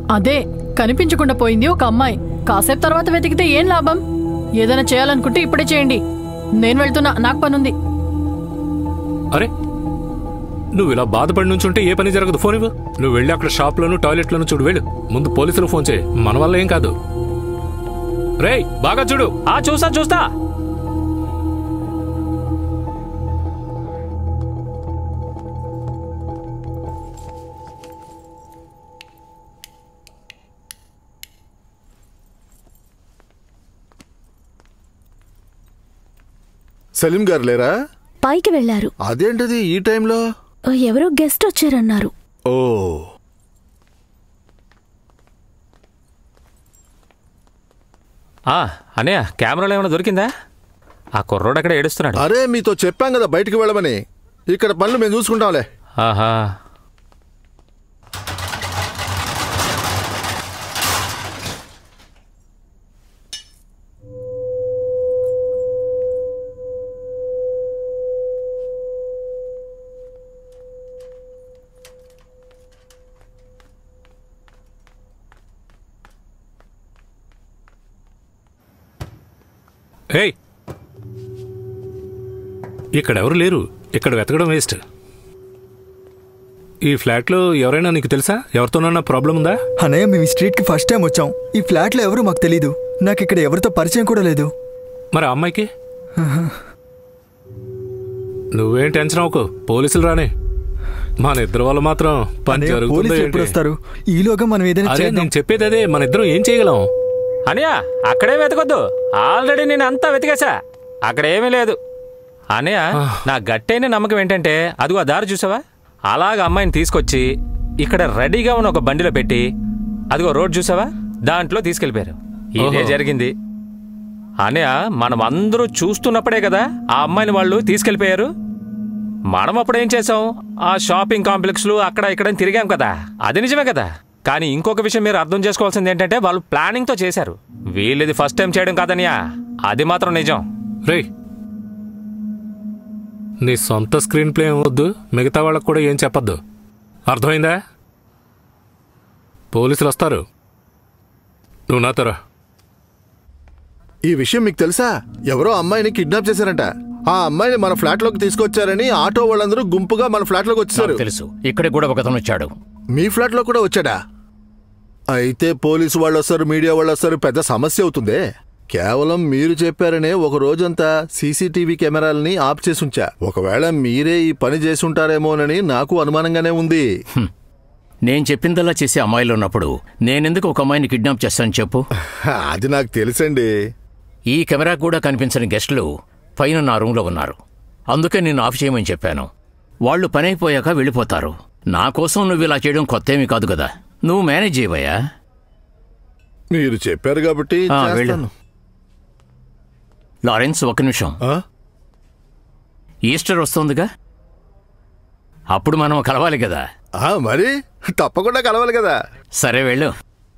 అదే కనిపించకుండా పోయింది ఒక అమ్మాయి కాసేపు తర్వాత వెతికితే ఏం లాభం ఏదైనా చేయాలనుకుంటే ఇప్పుడే చేయండి నేను వెళ్తున్నా నాకు పనుంది అరే నువ్వు ఇలా బాధపడి నుంచుంటే ఏ పని జరగదు ఫోన్ ఇవ్వు నువ్వు వెళ్ళి అక్కడ షాప్లోను టాయిలెట్లోను చూడు వెళ్ళు ముందు పోలీసులకు ఫోన్ చేయి మన వల్ల ఏం కాదు రేయ్ బాగా చూడు ఆ చూస్తా చూస్తా సలీం గారు లేరా పైకి వెళ్లారు అదేంటిది ఈ టైంలో ఎవరో గెస్ట్ వచ్చారన్నారు ఓ ఆ అన్నయ్య కెమెరాలో ఏమైనా దొరికిందా ఆ కుర్రోడు అక్కడ ఏడుస్తున్నాడు అరే మీతో చెప్పాం కదా బయటికి వెళ్ళమని ఇక్కడ పనులు మేము చూసుకుంటాంలే ఆహా ఏయ్ ఇక్కడ ఎవరు లేరు ఇక్కడ వెతకడం వేస్ట్ ఈ ఫ్లాట్లో ఎవరైనా నీకు తెలుసా ఎవరితోనన్నా ప్రాబ్లం ఉందా అన్నయ్య మేము ఈ స్ట్రీట్కి ఫస్ట్ టైం వచ్చాం ఈ ఫ్లాట్లో ఎవరు మాకు తెలీదు నాకు ఇక్కడ ఎవరితో పరిచయం కూడా లేదు మరి ఆ అమ్మాయికి నువ్వేం టెన్షన్ అవ్వకు పోలీసులు రానే మన ఇద్దరు వల్ల మాత్రం పని అన్నయ్య జరుగుతుందో పోలీసులు ఎప్పుడు ఏంటి? వస్తారు ఈలోగా మనం ఏదైనా అరే చేద్దాం నేను చెప్పేది అదే మన ఇద్దరం ఏం చేయగలం అన్నయ్య అక్కడే వెతకొద్దు ఆల్రెడీ నేను అంతా వెతికేసా అక్కడ ఏమీ లేదు అన్నయ్య నా గట్టైన నమ్మకం ఏంటంటే అదిగో ఆ దారి చూసావా అలాగ అమ్మాయిని తీసుకొచ్చి ఇక్కడ రెడీగా ఉన్న ఒక బండిలో పెట్టి అదిగో రోడ్ చూసావా దాంట్లో తీసుకెళ్ళిపోయారు ఇదే ఓహో. జరిగింది అన్నయ్య మనం అందరూ చూస్తున్నప్పుడే కదా ఆ అమ్మాయిని వాళ్ళు తీసుకెళ్ళిపోయారు మనం అప్పుడు ఏం చేసాం ఆ షాపింగ్ కాంప్లెక్స్లు అక్కడ ఇక్కడ అని తిరిగాం కదా అది నిజమే కదా కానీ ఇంకొక విషయం మీరు అర్థం చేసుకోవాల్సింది ఏంటంటే వాళ్ళు ప్లానింగ్ తో చేశారు వీళ్ళది ఫస్ట్ టైం చేయడం కాదనియా అది మాత్రం నిజం రేయ్ నీ సొంత స్క్రీన్ ప్లే ఏం వద్దు మిగతా వాళ్ళకు కూడా ఏం చెప్పొద్దు అర్థమైందా పోలీసులు వస్తారు నువ్వు నాతో రా ఈ విషయం మీకు తెలుసా ఎవరో అమ్మాయిని కిడ్నాప్ చేశారంట ఆ అమ్మాయిని మన ఫ్లాట్ లోకి తీసుకొచ్చారని ఆటో వాళ్ళందరూ గుంపుగా మన ఫ్లాట్ లోకి వచ్చేసారు నాకు తెలుసు ఇక్కడ కూడా ఒకతను వచ్చాడు మీ ఫ్లాట్ లో కూడా వచ్చాడా అయితే పోలీసు వాళ్ళు వస్తారు మీడియా వాళ్ళు వస్తారు పెద్ద సమస్య అవుతుందే కేవలం మీరు చెప్పారనే ఒక రోజంతా సీసీటీవీ కెమెరాలని ఆఫ్ చేసి ఉంచా ఒకవేళ మీరే ఈ పని చేసి ఉంటారేమోనని నాకు అనుమానంగానే ఉంది నేను చెప్పిందల్లా చేసే అమ్మాయిలు ఉన్నప్పుడు నేనెందుకు ఒక అమ్మాయిని కిడ్నాప్ చేస్తాను చెప్పు అది నాకు తెలుసండి ఈ కెమెరా కూడా కనిపించని గెస్టులు పైన నా రూమ్లో ఉన్నారు అందుకే నేను ఆఫ్ చేయమని చెప్పాను వాళ్ళు పని అయిపోయాక వెళ్ళిపోతారు నా కోసం నువ్వు ఇలా చేయడం కొత్తేమీ కాదు కదా నువ్వు మేనేజ్ చేయవయ్యా మీరు చెప్పారు కాబట్టి ఆ, వెళ్ళు. చేస్తాను. లారెన్స్ ఒక్క నిమిషం ఆ? ఈస్టర్ వస్తోందిగా అప్పుడు మనం కలవాలి కదా ఆ, మరి తప్పకుండా కలవాలి కదా సరే వెళ్ళు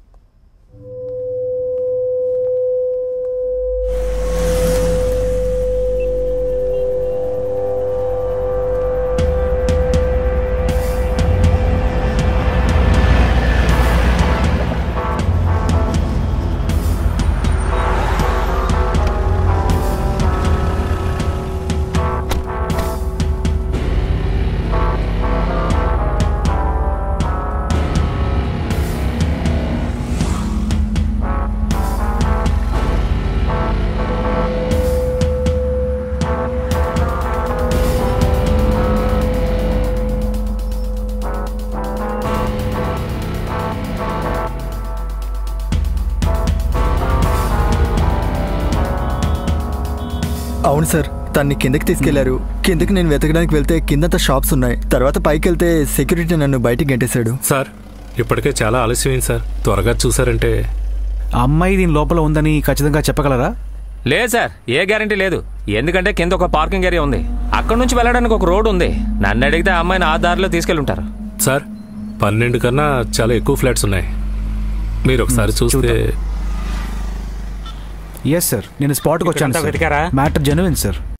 అవును సార్ తన్ని కిందకి తీసుకెళ్లారు కిందకి నేను వెతకడానికి వెళ్తే కిందంతా షాప్స్ ఉన్నాయి తర్వాత పైకి వెళ్తే సెక్యూరిటీ నన్ను బయటికి గెంటేశాడు సార్ ఇప్పటికే చాలా ఆలస్యమైంది సార్ త్వరగా చూసారంటే ఆ అమ్మాయి దీని లోపల ఉందని ఖచ్చితంగా చెప్పగలరా లేదు సార్ ఏ గ్యారంటీ లేదు ఎందుకంటే కింద ఒక పార్కింగ్ ఏరియా ఉంది అక్కడ నుంచి వెళ్ళడానికి ఒక రోడ్ ఉంది నన్ను అడిగితే ఆ అమ్మాయిని ఆ దారిలో తీసుకెళ్ళుంటారు సార్ పన్నెండు కన్నా చాలా ఎక్కువ ఫ్లాట్స్ ఉన్నాయి మీరు ఒకసారి చూస్తే ఎస్ సార్ నేను స్పాట్కి వచ్చాను ఇక్కడంతా సార్ వెతికారా? Matter genuine sir